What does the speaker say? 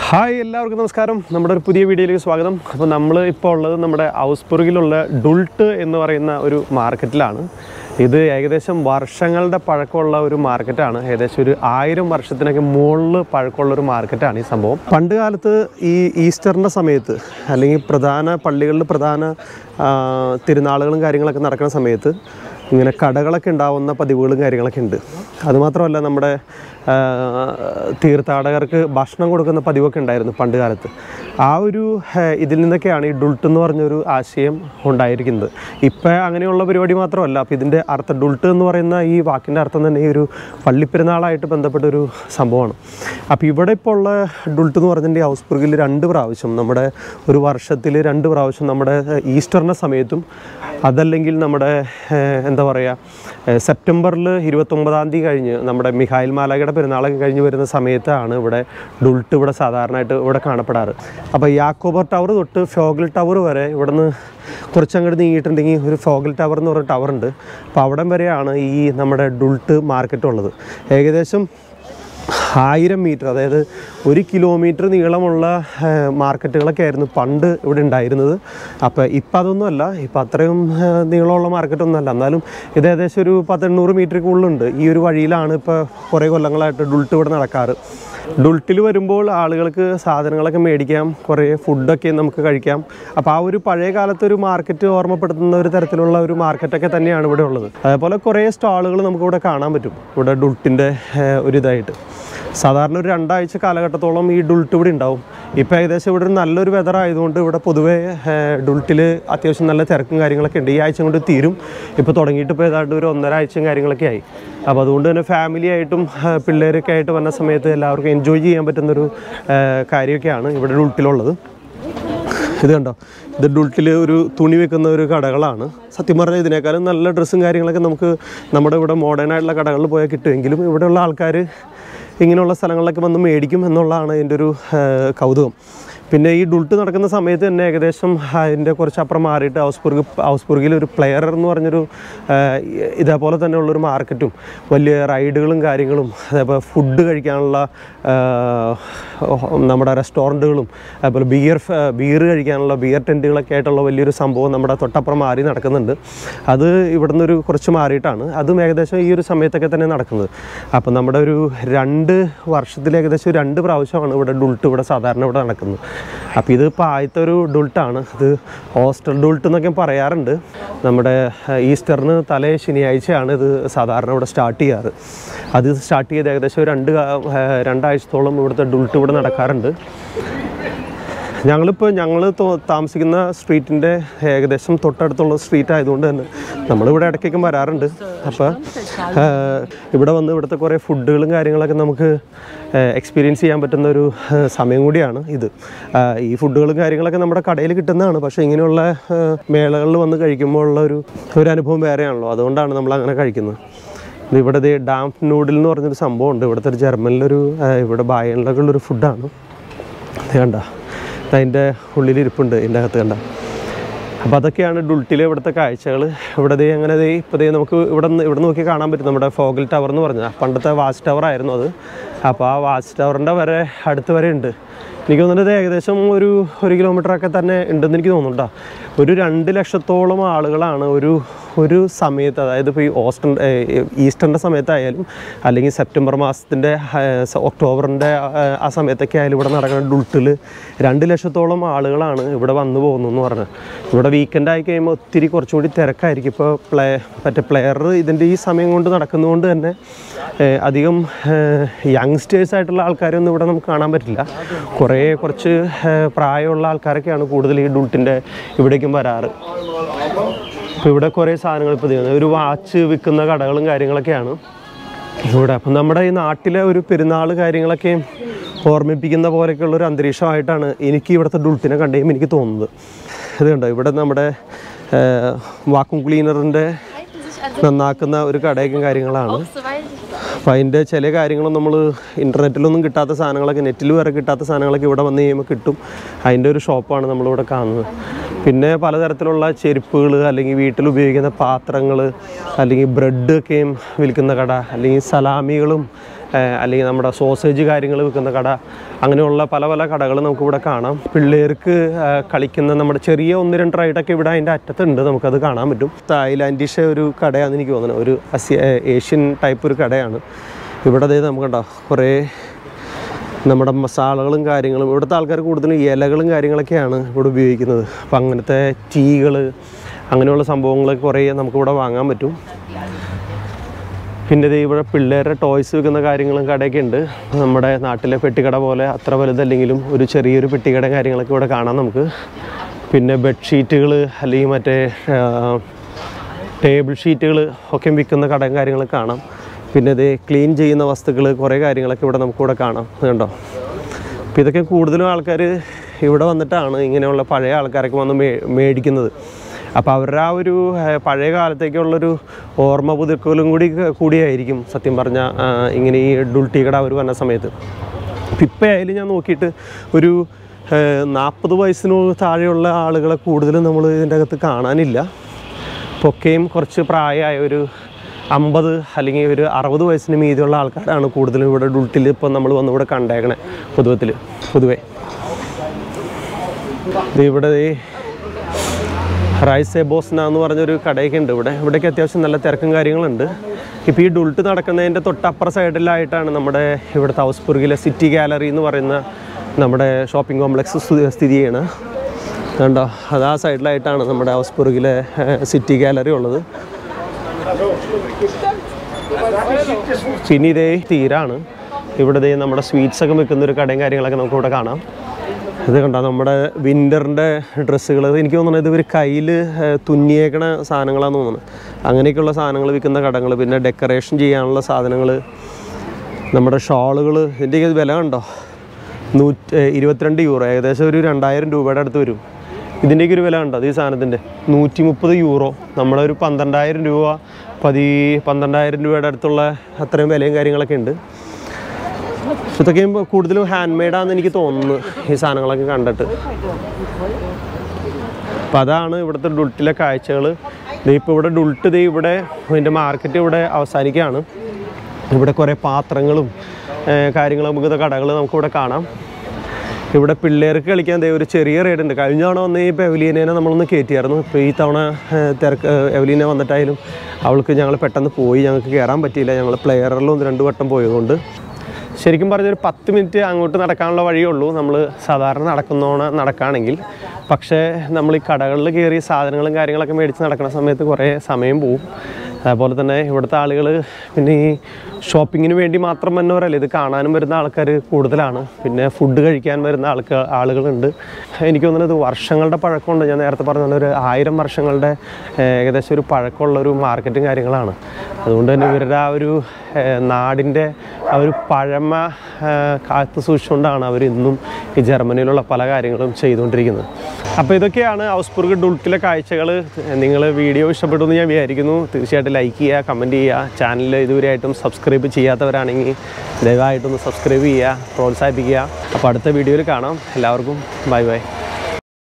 hi എല്ലാവർക്കും നമസ്കാരം നമ്മുടെ ഒരു പുതിയ വീഡിയോയിലേക്ക് സ്വാഗതം അപ്പോൾ നമ്മൾ ഇപ്പോൾ ഉള്ളത് നമ്മുടെ ഔസ്ബുർഗിലുള്ള ഡുൾട്ട് എന്ന് പറയുന്ന ഒരു മാർക്കറ്റിലാണ് ഇത് ഏകദേശം വർഷങ്ങളുടെ പഴക്കമുള്ള ഒരു മാർക്കറ്റാണ് ഏകദേശം ഒരു ആയിരം വർഷത്തിനൊക്കെ മുകളിൽ പഴക്കമുള്ള ഒരു മാർക്കറ്റാണ് ഈ സംഭവം പണ്ട് കാലത്ത് ഈ ഈസ്റ്ററിൻ്റെ സമയത്ത് അല്ലെങ്കിൽ പ്രധാന പള്ളികളിൽ പ്രധാന ആ, തിരുനാളുകളും കാര്യങ്ങളൊക്കെ നടക്കുന്ന സമയത്ത് ഇങ്ങനെ കടകളൊക്കെ ഉണ്ടാവുന്ന പതിവുകളും കാര്യങ്ങളൊക്കെ ഉണ്ട് അതുമാത്രമല്ല നമ്മുടെ ആ, തീർത്ഥാടകർക്ക് ഭക്ഷണം കൊടുക്കുന്ന പതിവൊക്കെ ഉണ്ടായിരുന്നു പണ്ട് കാലത്ത് ആ ഒരു ആ, ഇതിൽ നിന്നൊക്കെയാണ് ഈ ഡുൾട്ട് എന്ന് പറഞ്ഞൊരു ആശയം ഉണ്ടായിരിക്കുന്നത് ഇപ്പം അങ്ങനെയുള്ള പരിപാടി മാത്രമല്ല അപ്പോൾ ഇതിൻ്റെ അർത്ഥം ഡുൾട്ട് എന്ന് പറയുന്ന ഈ വാക്കിൻ്റെ അർത്ഥം തന്നെ ഈ ഒരു പള്ളിപ്പെരുന്നാളായിട്ട് ബന്ധപ്പെട്ട ഒരു സംഭവമാണ് അപ്പോൾ ഇവിടെ ഇപ്പോൾ ഉള്ള ഡുൾട്ട് എന്ന് പറഞ്ഞിട്ടുണ്ടെങ്കിൽ ഹൗസ്ബുർഗിൽ രണ്ട് പ്രാവശ്യം നമ്മുടെ ഒരു വർഷത്തിൽ രണ്ട് പ്രാവശ്യം നമ്മുടെ ഈസ്റ്ററിൻ്റെ സമയത്തും അതല്ലെങ്കിൽ നമ്മുടെ ഏഹ്, എന്താ പറയുക സെപ്റ്റംബറിൽ ഇരുപത്തൊമ്പതാം തീയതി കഴിഞ്ഞ് നമ്മുടെ മിഹായിൽ മാലാഖയുടെ പെരുന്നാളൊക്കെ കഴിഞ്ഞ് വരുന്ന സമയത്താണ് ഇവിടെ ഡുൾട്ട് ഇവിടെ സാധാരണയായിട്ട് ഇവിടെ കാണപ്പെടാറ് അപ്പോൾ യാക്കോബർ ടവർ തൊട്ട് ഫോഗൽ ടവർ വരെ ഇവിടുന്ന് കുറച്ചങ്ങോട്ട് നീങ്ങിയിട്ടുണ്ടെങ്കിൽ ഒരു ഫോഗൽ ടവർ എന്ന് പറഞ്ഞ ടവർ ഉണ്ട് അപ്പോൾ അവിടം വരെയാണ് ഈ നമ്മുടെ ഡുൾട്ട് മാർക്കറ്റ് ഉള്ളത് ഏകദേശം ആയിരം മീറ്റർ അതായത് ഒരു കിലോമീറ്റർ നീളമുള്ള ഏഹ്, മാർക്കറ്റുകളൊക്കെ ആയിരുന്നു പണ്ട് ഇവിടെ ഉണ്ടായിരുന്നത് അപ്പോൾ ഇപ്പം അതൊന്നുമല്ല ഇപ്പം അത്രയും ഏഹ്, നീളമുള്ള മാർക്കറ്റൊന്നുമല്ല എന്നാലും ഇത് ഏകദേശം ഒരു പത്തെണ്ണൂറ് മീറ്റർ കൂടുതലുണ്ട് ഈ ഒരു വഴിയിലാണ് ഇപ്പോൾ കുറേ കൊല്ലങ്ങളായിട്ട് ഡുൾട്ട് ഇവിടെ നടക്കാറ് ഡുൾട്ടിൽ വരുമ്പോൾ ആളുകൾക്ക് സാധനങ്ങളൊക്കെ മേടിക്കാം കുറേ ഫുഡൊക്കെ നമുക്ക് കഴിക്കാം അപ്പോൾ ആ ഒരു പഴയ കാലത്തെ ഒരു മാർക്കറ്റ് ഓർമ്മപ്പെടുത്തുന്ന ഒരു തരത്തിലുള്ള ഒരു മാർക്കറ്റൊക്കെ തന്നെയാണ് ഇവിടെ ഉള്ളത് അതേപോലെ കുറേ സ്റ്റാളുകൾ നമുക്കിവിടെ കാണാൻ പറ്റും ഇവിടെ ഡുൾട്ടിൻ്റെ ഏഹ്, ഒരു ഇതായിട്ട് സാധാരണ ഒരു രണ്ടാഴ്ച കാലഘട്ടത്തോളം ഈ ഡുൾട്ട് ഇവിടെ ഉണ്ടാവും ഇപ്പോൾ ഏകദേശം ഇവിടെ ഒരു നല്ലൊരു വെതർ ആയതുകൊണ്ട് ഇവിടെ പൊതുവേ ഡുൾട്ടിൽ അത്യാവശ്യം നല്ല തിരക്കും കാര്യങ്ങളൊക്കെ ഉണ്ട് ഈ ആഴ്ച കൊണ്ട് തീരും ഇപ്പോൾ തുടങ്ങിയിട്ട് ഇപ്പോൾ ഏതാണ്ട് ഒരു ഒന്നര ആഴ്ചയും കാര്യങ്ങളൊക്കെ ആയി അപ്പോൾ അതുകൊണ്ട് തന്നെ ഫാമിലി ആയിട്ടും ആ, പിള്ളേരൊക്കെ ആയിട്ട് വന്ന സമയത്ത് എല്ലാവർക്കും എൻജോയ് ചെയ്യാൻ പറ്റുന്നൊരു ആ, കാര്യമൊക്കെയാണ് ഇവിടെ ഡുൾട്ടിലുള്ളത് ഇത് കണ്ടോ ഇത് ഡുൾട്ടിൽ ഒരു തുണി വെക്കുന്ന ഒരു കടകളാണ് സത്യം പറഞ്ഞാൽ ഇതിനേക്കാളും നല്ല ഡ്രസ്സും കാര്യങ്ങളൊക്കെ നമുക്ക് നമ്മുടെ ഇവിടെ മോഡേൺ ആയിട്ടുള്ള കടകളിൽ പോയാൽ കിട്ടുമെങ്കിലും ഇവിടെയുള്ള ആൾക്കാർ ഇങ്ങനെയുള്ള സ്ഥലങ്ങളിലൊക്കെ വന്ന് മേടിക്കും എന്നുള്ളതാണ് എൻ്റെ ഒരു ആ, കൗതുകം പിന്നെ ഈ ഡുൾട്ട് നടക്കുന്ന സമയത്ത് തന്നെ ഏകദേശം അതിൻ്റെ കുറച്ചപ്പുറം മാറിയിട്ട് ഹൗസ്ബുർഗ് ഹൗസ്ബുർഗിൽ ഒരു പ്ലെയർ എന്ന് പറഞ്ഞൊരു ആ, ഇതേപോലെ തന്നെയുള്ളൊരു മാർക്കറ്റും വലിയ റൈഡുകളും കാര്യങ്ങളും അതേപോലെ ഫുഡ് കഴിക്കാനുള്ള ആ, നമ്മുടെ റെസ്റ്റോറൻറ്റുകളും അതേപോലെ ബിയർ ബിയർ കഴിക്കാനുള്ള ബിയർ ടെൻറ്റുകളൊക്കെ ആയിട്ടുള്ള വലിയൊരു സംഭവം നമ്മുടെ തൊട്ടപ്പുറം മാറി നടക്കുന്നുണ്ട് അത് ഇവിടുന്ന് ഒരു കുറച്ച് മാറിയിട്ടാണ് അതും ഏകദേശം ഈ ഒരു സമയത്തൊക്കെ തന്നെ നടക്കുന്നത് അപ്പോൾ നമ്മുടെ ഒരു രണ്ട് വർഷത്തിൽ ഏകദേശം രണ്ട് പ്രാവശ്യമാണ് ഇവിടെ ഡുൾട്ട് ഇവിടെ സാധാരണ ഇവിടെ നടക്കുന്നത് അപ്പോൾ ഇത് ഇപ്പോൾ ആദ്യത്തെ ഒരു ഡുൾട്ടാണ് ഇത് ഓസ്റ്റർ ഡുൾട്ട് എന്നൊക്കെ പറയാറുണ്ട് നമ്മുടെ ഏഹ്, ഈസ്റ്ററിന് തലേ ശനിയാഴ്ചയാണ് ഇത് സാധാരണ ഇവിടെ സ്റ്റാർട്ട് ചെയ്യാറ് അത് സ്റ്റാർട്ട് ചെയ്ത് ഏകദേശം ഒരു രണ്ട് കാ- ഏഹ്, രണ്ടാഴ്ചത്തോളം ഇവിടുത്തെ ഡുൾട്ട് ഇവിടെ നടക്കാറുണ്ട് ഞങ്ങളിപ്പോൾ ഞങ്ങൾ താമസിക്കുന്ന സ്ട്രീറ്റിൻ്റെ ഏകദേശം തൊട്ടടുത്തുള്ള സ്ട്രീറ്റ് ആയതുകൊണ്ട് തന്നെ നമ്മളിവിടെ ഇടയ്ക്കൊക്കെ വരാറുണ്ട് അപ്പോൾ ഇവിടെ വന്ന് ഇവിടുത്തെ കുറേ ഫുഡുകളും കാര്യങ്ങളൊക്കെ നമുക്ക് എക്സ്പീരിയൻസ് ചെയ്യാൻ പറ്റുന്ന ഒരു ആ, സമയം കൂടിയാണ് ഇത് ആ, ഈ ഫുഡുകളും കാര്യങ്ങളൊക്കെ നമ്മുടെ കടയിൽ കിട്ടുന്നതാണ് പക്ഷേ ഇങ്ങനെയുള്ള ആ, മേളകളിൽ വന്ന് കഴിക്കുമ്പോൾ ഉള്ള ഒരു ഒരു അനുഭവം വേറെയാണല്ലോ അതുകൊണ്ടാണ് നമ്മൾ അങ്ങനെ കഴിക്കുന്നത് ഇത് ഇവിടെ ദേ ഡാം നൂഡിൽ എന്ന് പറഞ്ഞൊരു സംഭവം ഉണ്ട് ഇവിടുത്തെ ഒരു ജർമ്മനിലൊരു ആ, ഇവിടെ ബായനിലൊക്കെ ഉള്ളൊരു ഫുഡാണ് ഇത് കണ്ട അതിൻ്റെ ഉള്ളിലിരിപ്പുണ്ട് ഇതിൻ്റെ അകത്ത് കണ്ട അപ്പോൾ അതൊക്കെയാണ് ഡുൾട്ടിലെ ഇവിടുത്തെ കാഴ്ചകൾ ഇവിടെ ദേ അങ്ങനെ ദേ ഇപ്പോൾ ദേ നമുക്ക് ഇവിടെ നിന്ന് ഇവിടെ നോക്കി കാണാൻ പറ്റും നമ്മുടെ ഫോഗൽ ടവർ എന്ന് പറഞ്ഞാൽ പണ്ടത്തെ വാച്ച് ടവർ ആയിരുന്നു അത് അപ്പോൾ ആ വാച്ച് ടവറിൻ്റെ വരെ അടുത്ത് വരെ ഉണ്ട് എനിക്ക് തോന്നുന്നത് ഏകദേശം ഒരു ഒരു കിലോമീറ്ററൊക്കെ തന്നെ ഉണ്ടെന്ന് എനിക്ക് തോന്നുന്നുണ്ടോ ഒരു രണ്ട് ലക്ഷത്തോളം ആളുകളാണ് ഒരു ഒരു സമയത്ത് അതായത് ഇപ്പോൾ ഈ ഓസ്റ്റർ ഈസ്റ്ററിൻ്റെ സമയത്തായാലും അല്ലെങ്കിൽ സെപ്റ്റംബർ മാസത്തിൻ്റെ ഒക്ടോബറിൻ്റെ ആ സമയത്തൊക്കെ ആയാലും ഇവിടെ നടക്കുന്ന ഡുൾട്ടിൽ രണ്ട് ലക്ഷത്തോളം ആളുകളാണ് ഇവിടെ വന്നു പോകുന്നതെന്ന് പറഞ്ഞത് ഇവിടെ വീക്കെൻഡ് ആയി കഴിയുമ്പോൾ ഒത്തിരി കുറച്ചുകൂടി തിരക്കായിരിക്കും ഇപ്പോൾ പ്ലേ മറ്റേ പ്ലെയർ ഇതിൻ്റെ ഈ സമയം കൊണ്ട് നടക്കുന്നതുകൊണ്ട് തന്നെ ഏഹ്, അധികം യങ്സ്റ്റേഴ്സ് ആയിട്ടുള്ള ആൾക്കാരൊന്നും ഇവിടെ നമുക്ക് കാണാൻ പറ്റില്ല കുറേ കുറച്ച് ഏഹ്, പ്രായമുള്ള ആൾക്കാരൊക്കെയാണ് കൂടുതൽ ഈ ഡുൾട്ടിൻ്റെ ഇവിടേക്കും വരാറ് ഇപ്പോൾ ഇവിടെ കുറേ സാധനങ്ങൾ ഇപ്പോൾ ചെയ്യുന്നത് ഒരു വാച്ച് വിൽക്കുന്ന കടകളും കാര്യങ്ങളൊക്കെയാണ് ഇവിടെ അപ്പം നമ്മുടെ ഈ നാട്ടിലെ ഒരു പെരുന്നാൾ കാര്യങ്ങളൊക്കെ ഓർമ്മിപ്പിക്കുന്ന പോലെയൊക്കെയുള്ള ഒരു അന്തരീക്ഷമായിട്ടാണ് എനിക്ക് ഇവിടുത്തെ ഡുൾട്ടിനെ കണ്ടുകഴിയുമ്പോൾ എനിക്ക് തോന്നുന്നത് ഇത് കണ്ടോ ഇവിടെ നമ്മുടെ വാക്യൂം ക്ലീനറിൻ്റെ നന്നാക്കുന്ന ഒരു കടയൊക്കെ കാര്യങ്ങളാണ് അപ്പോൾ അതിൻ്റെ ചില കാര്യങ്ങളും നമ്മൾ ഇൻ്റർനെറ്റിലൊന്നും കിട്ടാത്ത സാധനങ്ങളൊക്കെ നെറ്റിൽ വരെ കിട്ടാത്ത സാധനങ്ങളൊക്കെ ഇവിടെ വന്ന് കഴിയുമ്പോൾ കിട്ടും അതിൻ്റെ ഒരു ഷോപ്പാണ് നമ്മളിവിടെ കാണുന്നത് പിന്നെ പലതരത്തിലുള്ള ചെരുപ്പുകൾ അല്ലെങ്കിൽ വീട്ടിൽ ഉപയോഗിക്കുന്ന പാത്രങ്ങൾ അല്ലെങ്കിൽ ബ്രെഡ് ഒക്കെയും വിൽക്കുന്ന കട അല്ലെങ്കിൽ സലാമികളും ഏഹ് അല്ലെങ്കിൽ നമ്മുടെ സോസേജ് കാര്യങ്ങൾ വിൽക്കുന്ന കട അങ്ങനെയുള്ള പല പല കടകൾ നമുക്കിവിടെ കാണാം പിള്ളേർക്ക് ഏഹ് കളിക്കുന്ന നമ്മുടെ ചെറിയ ഒന്ന് രണ്ട് റൈഡൊക്കെ ഇവിടെ അതിൻ്റെ അറ്റത്തുണ്ട് നമുക്കത് കാണാൻ പറ്റും തായ്ലാൻഡിഷ് ഒരു കടയാണെന്ന് എനിക്ക് തോന്നുന്നത് ഒരു അസ്യ ഏഷ്യൻ ടൈപ്പ് ഒരു കടയാണ് ഇവിടെ ദേ നമുക്ക് കണ്ടോ കുറേ നമ്മുടെ മസാലകളും കാര്യങ്ങളും ഇവിടുത്തെ ആൾക്കാർ കൂടുതലും ഇലകളും കാര്യങ്ങളൊക്കെയാണ് ഇവിടെ ഉപയോഗിക്കുന്നത് അപ്പം അങ്ങനത്തെ ടീകൾ അങ്ങനെയുള്ള സംഭവങ്ങളൊക്കെ കുറേ നമുക്കിവിടെ വാങ്ങാൻ പറ്റും പിന്നെ ദേ ഇവിടെ പിള്ളേരുടെ ടോയ്സ് വെക്കുന്ന കാര്യങ്ങളും കടയൊക്കെ ഉണ്ട് നമ്മുടെ നാട്ടിലെ പെട്ടിക്കട പോലെ അത്ര വലുതല്ലെങ്കിലും ഒരു ചെറിയൊരു പെട്ടിക്കട കാര്യങ്ങളൊക്കെ ഇവിടെ കാണാം നമുക്ക് പിന്നെ ബെഡ്ഷീറ്റുകൾ അല്ലെങ്കിൽ മറ്റേ ടേബിൾ ഷീറ്റുകൾ ഒക്കെ വിൽക്കുന്ന കടയും കാര്യങ്ങളൊക്കെ കാണാം പിന്നെ ഇത് ക്ലീൻ ചെയ്യുന്ന വസ്തുക്കൾ കുറേ കാര്യങ്ങളൊക്കെ ഇവിടെ നമുക്കിവിടെ കാണാം ഇത് കണ്ടോ അപ്പോൾ ഇതൊക്കെ കൂടുതലും ആൾക്കാർ ഇവിടെ വന്നിട്ടാണ് ഇങ്ങനെയുള്ള പഴയ ആൾക്കാരൊക്കെ വന്ന് മേ മേടിക്കുന്നത് അപ്പോൾ അവരുടെ ആ ഒരു ഏഹ്, പഴയ കാലത്തേക്കുള്ളൊരു ഓർമ്മ പുതുക്കലും കൂടി കൂടിയായിരിക്കും സത്യം പറഞ്ഞാൽ ഇങ്ങനെ ഈ ഡുൾട്ടി കട അവർ വന്ന സമയത്ത് അപ്പം ഇപ്പം ആയാലും ഞാൻ നോക്കിയിട്ട് ഒരു നാൽപ്പത് വയസ്സിന് താഴെയുള്ള ആളുകളെ കൂടുതലും നമ്മൾ ഇതിൻ്റെ അകത്ത് കാണാനില്ല പൊക്കയും കുറച്ച് പ്രായമായ ഒരു അമ്പത് അല്ലെങ്കിൽ ഒരു അറുപത് വയസ്സിന് മീതിയുള്ള ആൾക്കാരാണ് കൂടുതലും ഇവിടെ ഡുൾട്ടിൽ ഇപ്പം നമ്മൾ വന്ന് ഇവിടെ കണ്ടേക്കണേ പൊതുവത്തിൽ പൊതുവേ ഇത് ഇവിടെ ഈ റൈസ് ബോസ്ന എന്ന് പറഞ്ഞൊരു കടയൊക്കെ ഉണ്ട് ഇവിടെ ഇവിടേക്ക് അത്യാവശ്യം നല്ല തിരക്കും കാര്യങ്ങളുണ്ട് ഇപ്പോൾ ഈ ഡുൾട്ട് നടക്കുന്നതിൻ്റെ തൊട്ടപ്പുറ സൈഡിലായിട്ടാണ് നമ്മുടെ ഇവിടുത്തെ ഹൗസ്ബുർഗിലെ സിറ്റി ഗാലറി എന്ന് പറയുന്ന നമ്മുടെ ഷോപ്പിംഗ് കോംപ്ലക്സ് സ്ഥിതി ചെയ്യണത് കണ്ടോ അത് ആ സൈഡിലായിട്ടാണ് നമ്മുടെ ഹൗസ്ബുർഗിലെ സിറ്റി ഗാലറി ഉള്ളത് പിന്നെ ഇതേ തീരാണ് ഇവിടെ ദേ നമ്മുടെ സ്വീറ്റ്സ് ഒക്കെ വെക്കുന്ന ഒരു കടയും കാര്യങ്ങളൊക്കെ നമുക്ക് ഇവിടെ കാണാം ഇത് കണ്ടോ നമ്മുടെ വിൻ്ററിൻ്റെ ഡ്രസ്സുകൾ എനിക്ക് തോന്നുന്നത് ഇത് ഒരു കയ്യിൽ തുന്നിയേക്കണ സാധനങ്ങളാണെന്ന് തോന്നുന്നു അങ്ങനെയൊക്കെയുള്ള സാധനങ്ങൾ വിൽക്കുന്ന കടകൾ പിന്നെ ഡെക്കറേഷൻ ചെയ്യാനുള്ള സാധനങ്ങൾ നമ്മുടെ ഷാളുകൾ ഇതിൻ്റെയൊക്കെ വില കണ്ടോ നൂറ്റി ഏഹ് ഇരുപത്തിരണ്ട് യൂറോ ഏകദേശം ഒരു രണ്ടായിരം രൂപയുടെ അടുത്ത് വരും ഇതിൻ്റെയൊക്കെ ഒരു വില കണ്ടോ ഈ സാധനത്തിൻ്റെ നൂറ്റി മുപ്പത് യൂറോ നമ്മുടെ ഒരു പന്ത്രണ്ടായിരം രൂപ പതി പന്ത്രണ്ടായിരം രൂപയുടെ അടുത്തുള്ള അത്രയും വിലയും കാര്യങ്ങളൊക്കെ ഉണ്ട് ഇതൊക്കെ കൂടുതലും ഹാൻഡ് മെയ്ഡാണെന്ന് എനിക്ക് തോന്നുന്നു ഈ സാധനങ്ങളൊക്കെ കണ്ടിട്ട് അപ്പം അതാണ് ഇവിടുത്തെ ഡുൾട്ടിലെ കാഴ്ചകൾ ഇപ്പോൾ ഇവിടെ ഡുൾട്ട് ദേ ഇവിടെ ഇതിൻ്റെ മാർക്കറ്റ് ഇവിടെ അവസാനിക്കുകയാണ് ഇവിടെ കുറേ പാത്രങ്ങളും ഏഹ്, കാര്യങ്ങളും നമുക്ക് കടകൾ നമുക്കിവിടെ കാണാം ഇവിടെ പിള്ളേർക്ക് കളിക്കാൻ ദേ ഒരു ചെറിയ റൈഡ് ഉണ്ട് കഴിഞ്ഞ തവണ വന്ന് ഈ പെവലീനെ നമ്മളൊന്ന് കയറ്റിയായിരുന്നു ഇപ്പോൾ ഈ തവണ ഏഹ്, തിരക്ക് എവലീന വന്നിട്ടായാലും അവൾക്ക് ഞങ്ങൾ പെട്ടെന്ന് പോയി ഞങ്ങൾക്ക് കയറാൻ പറ്റിയില്ല ഞങ്ങൾ പ്ലെയറിലും ഒന്ന് രണ്ട് വട്ടം പോയതുകൊണ്ട് ശരിക്കും പറഞ്ഞൊരു പത്ത് മിനിറ്റ് അങ്ങോട്ട് നടക്കാനുള്ള വഴിയേ ഉള്ളൂ നമ്മൾ സാധാരണ നടക്കുന്നോണ നടക്കുകയാണെങ്കിൽ പക്ഷേ നമ്മൾ ഈ കടകളിൽ കയറി സാധനങ്ങളും കാര്യങ്ങളൊക്കെ മേടിച്ച് നടക്കുന്ന സമയത്ത് കുറേ സമയം പോവും അതുപോലെ തന്നെ ഇവിടുത്തെ ആളുകൾ പിന്നെ ഈ ഷോപ്പിങ്ങിന് വേണ്ടി മാത്രം വന്നവരല്ല ഇത് കാണാനും വരുന്ന ആൾക്കാർ കൂടുതലാണ് പിന്നെ ഫുഡ് കഴിക്കാൻ വരുന്ന ആൾക്ക് ആളുകളുണ്ട് എനിക്ക് തോന്നുന്നത് ഇത് വർഷങ്ങളുടെ പഴക്കമുണ്ട് ഞാൻ നേരത്തെ പറഞ്ഞ പോലെ ഒരു ആയിരം വർഷങ്ങളുടെ ഏഹ്, ഏകദേശം ഒരു പഴക്കമുള്ള ഒരു മാർക്കറ്റും കാര്യങ്ങളാണ് അതുകൊണ്ട് തന്നെ ഇവരുടെ ആ ഒരു ഏഹ്, നാടിൻ്റെ ആ ഒരു പഴമ ഏഹ്, കാത്തു സൂക്ഷിച്ചുകൊണ്ടാണ് അവർ ഇന്നും ഈ ജർമ്മനിയിലുള്ള പല കാര്യങ്ങളും ചെയ്തുകൊണ്ടിരിക്കുന്നത് അപ്പോൾ ഇതൊക്കെയാണ് ഹൗസ്ബുർഗ് ഡുൾട്ടിലെ കാഴ്ചകൾ നിങ്ങൾ വീഡിയോ ഇഷ്ടപ്പെട്ടു എന്ന് ഞാൻ വിചാരിക്കുന്നു തീർച്ചയായിട്ടും ലൈക്ക് ചെയ്യുക കമൻറ്റ് ചെയ്യുക ചാനൽ ഇതുവരെയായിട്ടും സബ്സ്ക്രൈബ് ചെയ്യാത്തവരാണെങ്കിൽ ദയവായിട്ടൊന്ന് സബ്സ്ക്രൈബ് ചെയ്യുക പ്രോത്സാഹിപ്പിക്കുക അപ്പോൾ അടുത്ത വീഡിയോയിൽ കാണാം എല്ലാവർക്കും ബൈ ബൈ